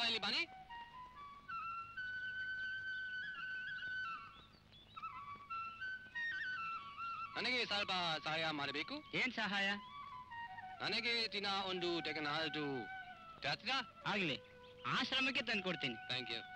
ಇಲ್ಲಿ ಬನ್ನಿ ನನಗೆ ಸ್ವಲ್ಪ ಸಹಾಯ ಮಾಡಬೇಕು ಏನ್ ಸಹಾಯ ನನಗೆ ದಿನ ಒಂದು ಟೆಕನ್ ಹಾಲ್ಟು ಜಾತ್ರಾ ಆಗ್ಲಿ ಆಶ್ರಮಕ್ಕೆ ತಂದು ಕೊಡ್ತೀನಿ ಥ್ಯಾಂಕ್ ಯು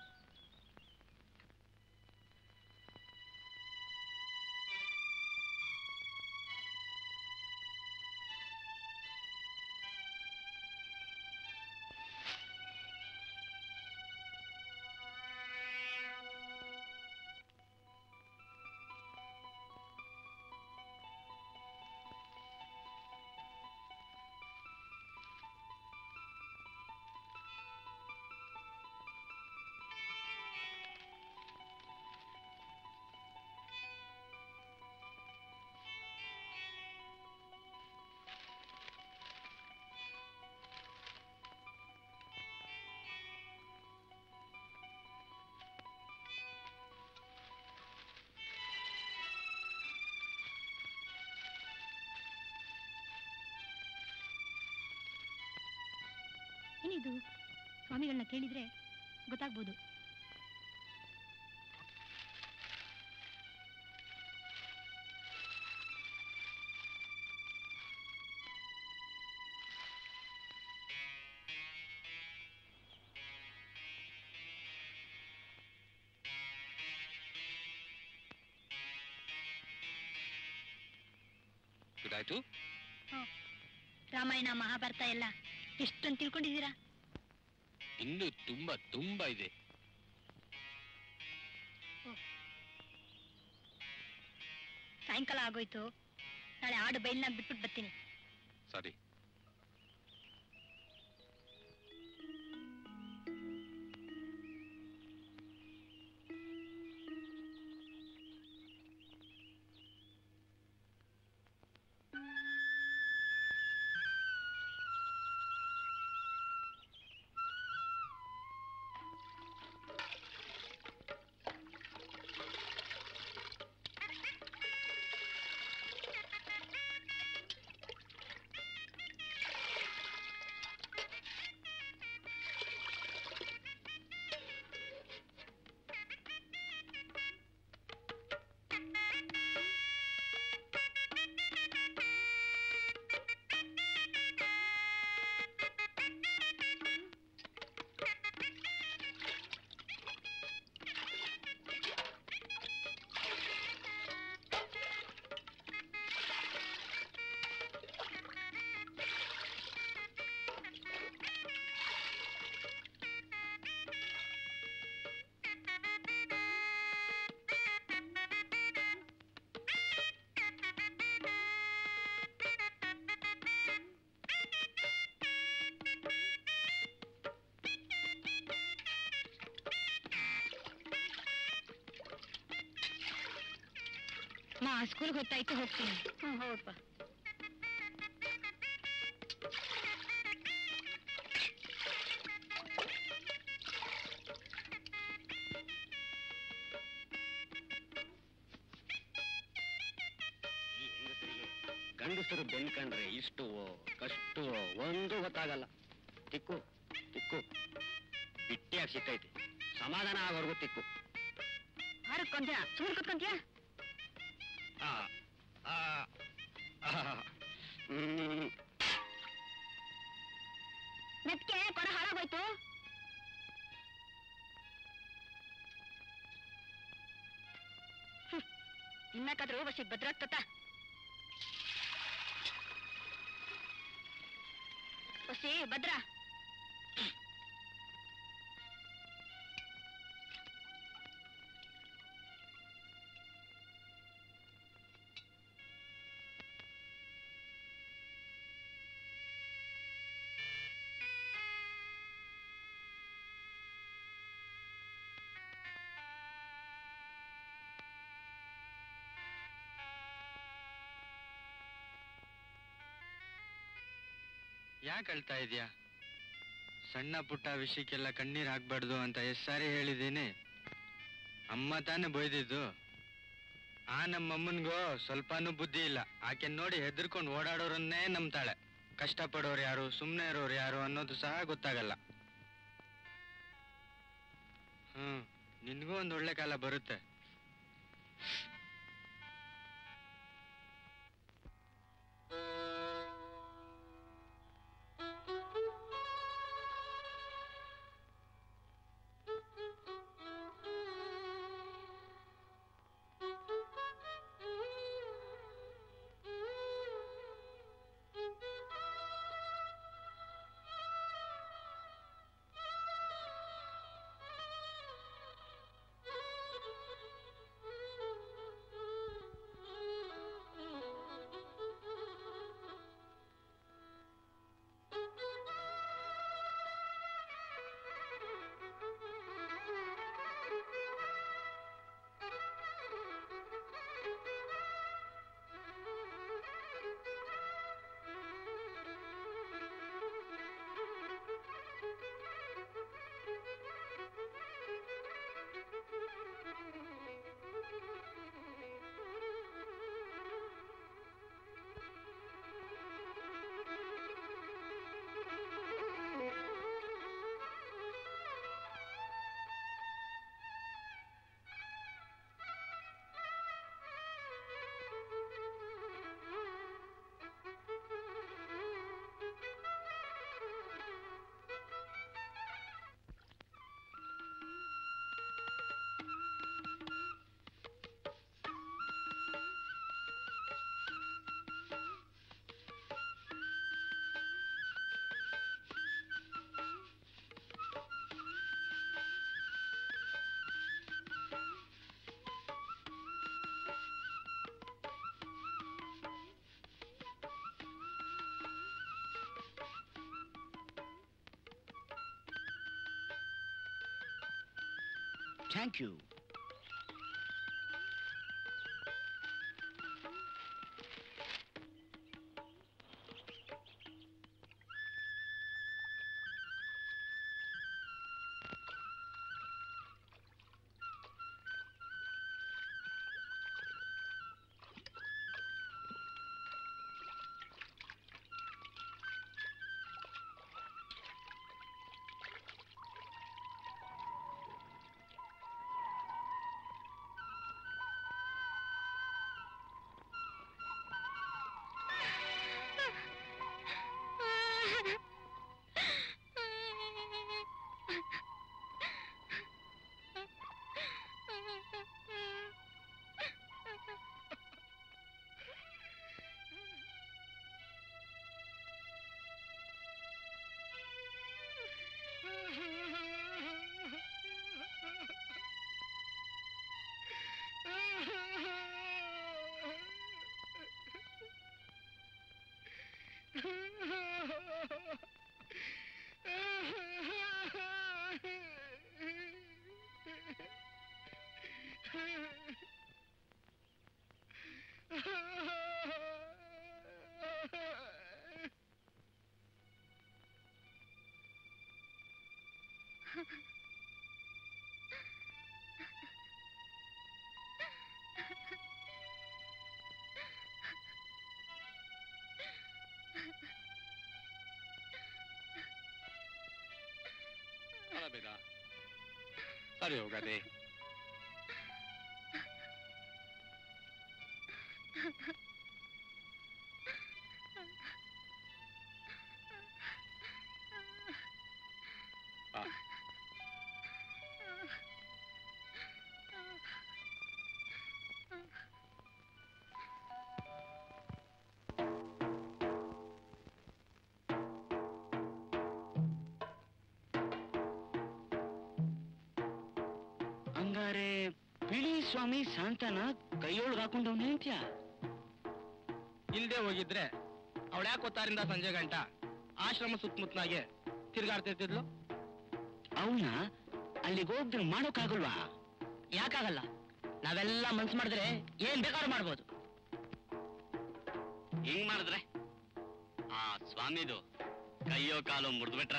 ಏನಿದು ಸ್ವಾಮಿಗಳನ್ನ ಕೇಳಿದ್ರೆ ಗೊತ್ತಾಗ್ಬೋದು ಗೊತ್ತಾಯ್ತು ರಾಮಾಯಣ ಮಹಾಭಾರತ ಎಲ್ಲ ಎಷ್ಟೊಂದು ತಿಳ್ಕೊಂಡಿದ್ದೀರಾ ಇನ್ನು ತುಂಬಾ ತುಂಬಾ ಇದೆ ಸಾಯಂಕಾಲ ಆಗೋಯ್ತು ನಾಳೆ ಆಡು ಬೈಲ್ನ ಬಿಟ್ಬಿಟ್ಟು ಬರ್ತೀನಿ ಸರಿ ಮಾ ಸ್ಕೂಲ್ಗೆ ಹೊತ್ತಾಯ್ತು ಹೋಗ್ತೀನಿ ಹ್ಮ್ ಹೌದಪ್ಪ ಈ ಹೆಂಗಸರಿಗೆ ಗಂಡಸರು ಬೆನ್ ಕಂಡ್ರೆ ಇಷ್ಟು ಕಷ್ಟು ಒಂದು ಗೊತ್ತಾಗಲ್ಲ ತಿಕ್ಕು ತಿಕ್ಕು ಬಿಟ್ಟಿಯಾಗಿ ಸಿಕ್ಕೈತೆ ಸಮಾಧಾನ ಆಗೋರ್ಗು ತಿಕ್ಕು ಆರಕ್ಕೊಂದ್ಯಾ ಸುಮ್ಮನೆ ಕುತ್ಕೊಂತೀಯಾ ಆ, ಆ, ಆ, ಹ್ಮ್. ಮೆತ್ಕೆ ಕೊಡ ಹಾಳಾಗೋಯ್ತು ಹ್ಮ್. ಇನ್ಯಾಕಾದ್ರೂ ಬಸಿ ಭದ್ರಾಗ್ತತ ಬಸಿ ಭದ್ರ ಯಾಕೆ ಅಳ್ತಾ ಇದೀಯಾ ಸಣ್ಣ ಪುಟ್ಟ ವಿಷಯಕ್ಕೆಲ್ಲ ಕಣ್ಣೀರ್ ಹಾಕ್ಬಾರ್ದು ಅಂತ ಎಷ್ಟ್ ಸಾರಿ ಹೇಳಿದ್ದೀನಿ ಅಮ್ಮ ತಾನೇ ಬೈದಿದ್ದು ಆ ನಮ್ಮಮ್ಮನ್ಗೋ ಸ್ವಲ್ಪನೂ ಬುದ್ಧಿ ಇಲ್ಲ ಆಕೆ ನೋಡಿ ಹೆದರ್ಕೊಂಡು ಓಡಾಡೋರನ್ನೇ ನಂಬ್ತಾಳೆ ಕಷ್ಟಪಡೋರು ಯಾರು ಸುಮ್ಮನೆ ಇರೋರು ಯಾರು ಅನ್ನೋದು ಸಹ ಗೊತ್ತಾಗಲ್ಲ ಹ್ಮ್ ನಿನ್ಗೂ ಒಂದ್ ಒಳ್ಳೆ ಕಾಲ ಬರುತ್ತೆ ಥ್ಯಾಂಕ್ ಯು ಅಲ್ಲ ಬೇಡ ಸರಿ ಹೋಗದೆ ಬಾ ಹಂಗಾರೆ ಬಿಳಿ ಸ್ವಾಮಿ ಶಾಂತನ ಕೈಯೊಳಗೆ ಹಾಕೊಂಡವನೇ ಅಂತ್ಯ ಇಲ್ದೆ ಹೋಗಿದ್ರೆ ಅವಳ ಯಾಕೆ ಹೊತ್ತಾರಿಂದ ಸಂಜೆ ಗಂಟ ಆಶ್ರಮ ಸುತ್ತಮುತ್ತನಾಗೆ ತಿರ್ಗಾಡ್ತಿರ್ತಿದ್ಲು ಅವನ ಅಲ್ಲಿಗೆ ಹೋಗ್ದ್ರೆ ಮಾಡೋಕ್ಕಾಗಲ್ವಾ ಯಾಕಾಗಲ್ಲ ನಾವೆಲ್ಲ ಮನ್ಸು ಮಾಡಿದ್ರೆ ಏನ್ ಬೇಕಾದ್ರೂ ಮಾಡ್ಬೋದು ಹಿಂಗ್ ಮಾಡಿದ್ರೆ ಆ ಸ್ವಾಮಿದು ಕೈಯೋ ಕಾಲು ಮುರಿದ್ಬಿಟ್ರೆ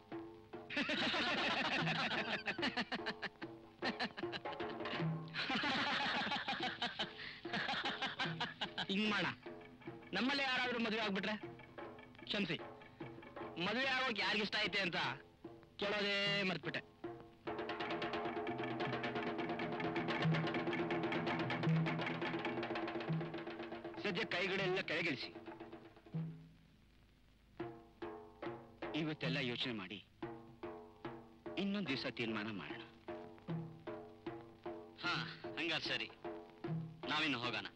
ಹಿಂಗ್ ಮಾಡ ನಮ್ಮಲ್ಲಿ ಯಾರಾದ್ರೂ ಮದುವೆ ಆಗ್ಬಿಟ್ರೆ ಕ್ಷಮಿಸಿ ಮದುವೆ ಆಗೋಕ್ ಯಾರಿಗಿಷ್ಟ ಐತೆ ಅಂತ ಕೇಳೋದೇ ಮರ್ತ್ಬಿಟ್ಟೆ ಮಧ್ಯೆ ಕೈಗಳೆಲ್ಲ ಕೆಳಗಿಳಿಸಿ ಇವತ್ತೆಲ್ಲ ಯೋಚನೆ ಮಾಡಿ ಇನ್ನೊಂದು ದಿವಸ ತೀರ್ಮಾನ ಮಾಡೋಣ ಹಾ ಹಂಗಾರೆ ಸರಿ ನಾವಿನ್ನು ಹೋಗೋಣ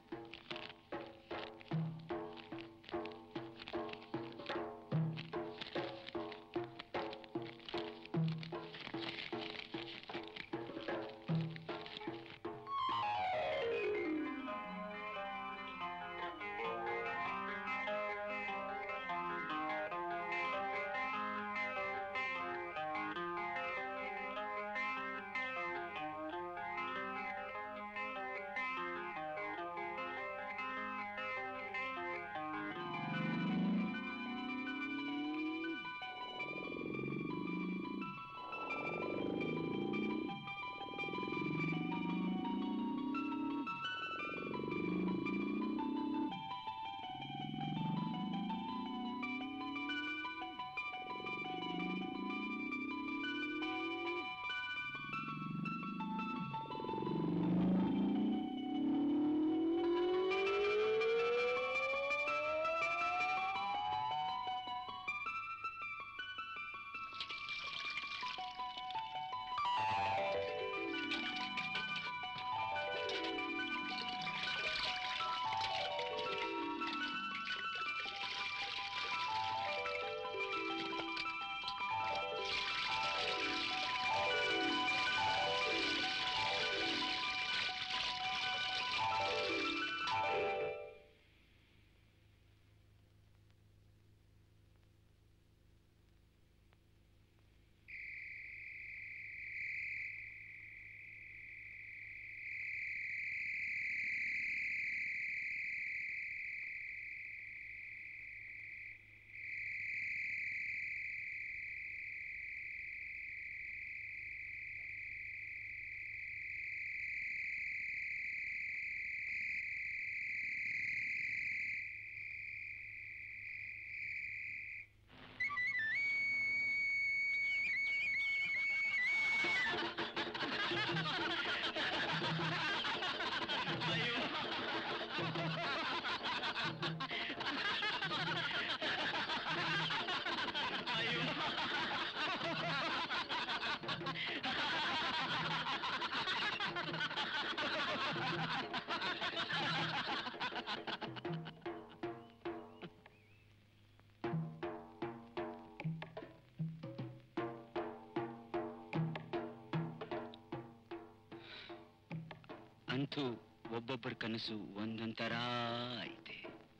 ಅಂತೂ ಒಬ್ಬೊಬ್ಬರ ಕನಸು ಒಂದೊಂಥರ ಐತೆ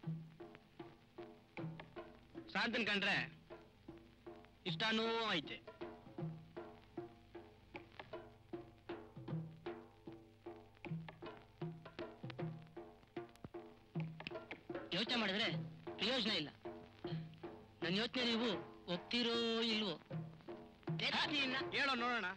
ಶಾಂತನ್ ಕಂಡ್ರೆ ಇಷ್ಟಾನೂ ಐತೆ ಯೋಚನೆ ಮಾಡಿದ್ರೆ ಪ್ರಯೋಜನ ಇಲ್ಲ ನನ್ನ ಯೋಚನೆ ನೀವು ಒಪ್ತಿರೋ ಇಲ್ವೋ ಹೇಳೋ ನೋಡೋಣ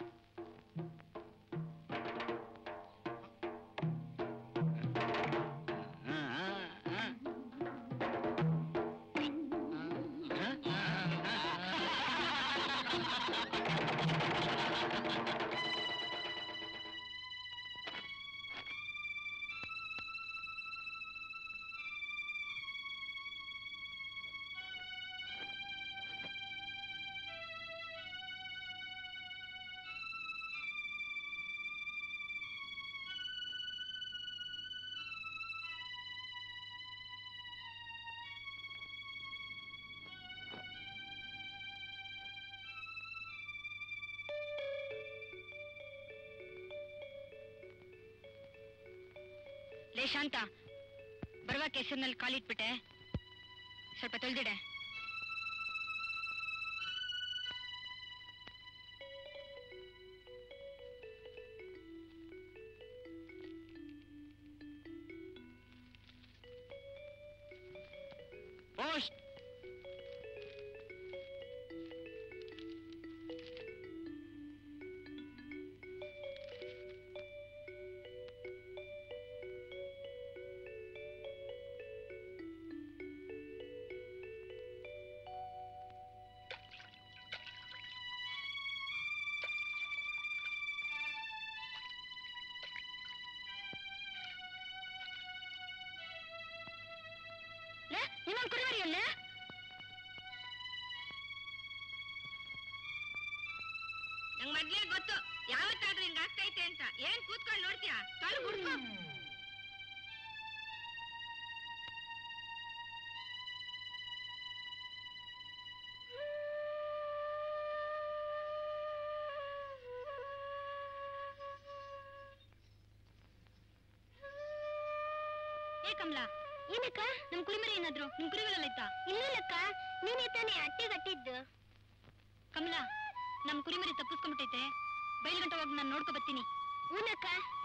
ಲೇ ಶಾಂತ ಬರುವ ಕೆಸರಿನಲ್ಲಿ ಕಾಲಿಟ್ಬಿಟ್ಟೆ ಸ್ವಲ್ಪ ತೊಳ್ದಿಡೆ ಪೋಸ್ಟ್ ಇನ್ನೊಂದು ಕುರಿಮರಿ ಅಲ್ಲೇ ನಂಗ್ ಮೊದ್ಲೇ ಗೊತ್ತು ಯಾವತ್ತಾದ್ರೂ ಹಿಂಗ್ ಆಗ್ತೈತೆ ಅಂತ ಏನ್ ಕೂತ್ಕೊಂಡ್ ನೋಡ್ತೀಯಾ ತೊಳು ಹುಡ್ಕೋ ಏ ಕಮಲಾ ಏನಕ್ಕ ನಮ್ ಕುರಿಮರಿ ಏನಾದ್ರು ನಿಮ್ ಕುರಿಗಳೆಲ್ಲ ಇತ್ತಾ ಇಲ್ಲಕ್ಕ ನೀನೇ ತಾನೇ ಅಟ್ಟೆ ಕಟ್ಟಿದ್ದು ಕಮಲಾ ನಮ್ ಕುರಿಮರಿ ತಪ್ಪಿಸ್ಕೊಂಡ್ಬಿಟ್ಟೈತೆ ಬೈಲ್ ಗಂಟೆ ಹೋಗಿ ನಾನು ನೋಡ್ಕೊ ಬರ್ತೀನಿ ಹೂನಕ್ಕ